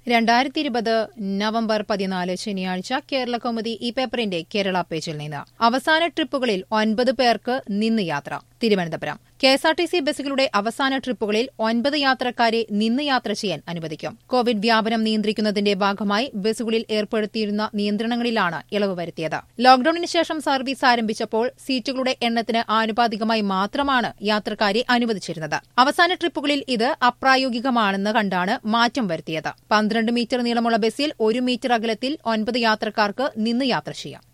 രണ്ടായിരത്തി ഇരുപത് നവംബർ പതിനാല് ശനിയാഴ്ച കേരള കൗമുദി ഈ പേപ്പറിന്റെ കേരള പേജിൽ നിന്ന് അവസാന ട്രിപ്പുകളിൽ ഒൻപത് പേർക്ക് നിന്ന് യാത്ര Thiruvananthapuram K S R T C ബസ്സുകളുടെ അവസാന ട്രിപ്പുകളിൽ ഒൻപത് യാത്രക്കാരെ നിന്ന് യാത്ര ചെയ്യാൻ അനുവദിക്കും കോവിഡ് വ്യാപനം നിയന്ത്രിക്കുന്നതിന്റെ ഭാഗമായി ബസ്സുകളിൽ ഏർപ്പെടുത്തിയിരുന്ന നിയന്ത്രണങ്ങളിലാണ് ഇളവ് വരുത്തിയത് ലോക്ഡൌണിന് ശേഷം സർവീസ് ആരംഭിച്ചപ്പോൾ സീറ്റുകളുടെ എണ്ണത്തിന് ആനുപാതികമായി മാത്രമാണ് യാത്രക്കാരെ അനുവദിച്ചിരുന്നത് അവസാന ട്രിപ്പുകളിൽ ഇത് അപ്രായോഗികമാണെന്ന് കണ്ടാണ് മാറ്റം വരുത്തിയത് പന്ത്രണ്ട് മീറ്റർ നീളമുള്ള ബസ്സിൽ ഒരു മീറ്റർ അകലത്തിൽ ഒൻപത് യാത്രക്കാർക്ക് നിന്ന് യാത്ര ചെയ്യാം